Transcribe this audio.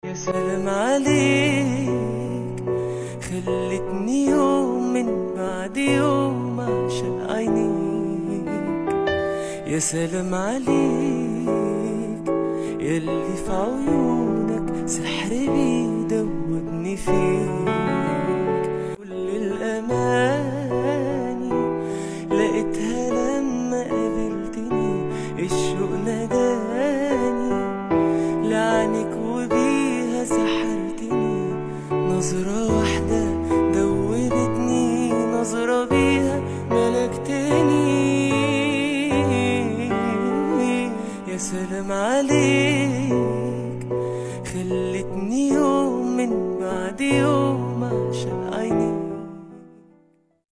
يا سلام عليك خلتني يوم من بعد يوم عشان عينيك يا سلام عليك يلي في عيونك سحر بيدوبني فيك كل الأماني لقيتها لما قابلتني الشوق ناداني لعنك وبيها سحرتني نظرة واحدة دوبتني نظرة بيها ملكتني يا سلام عليك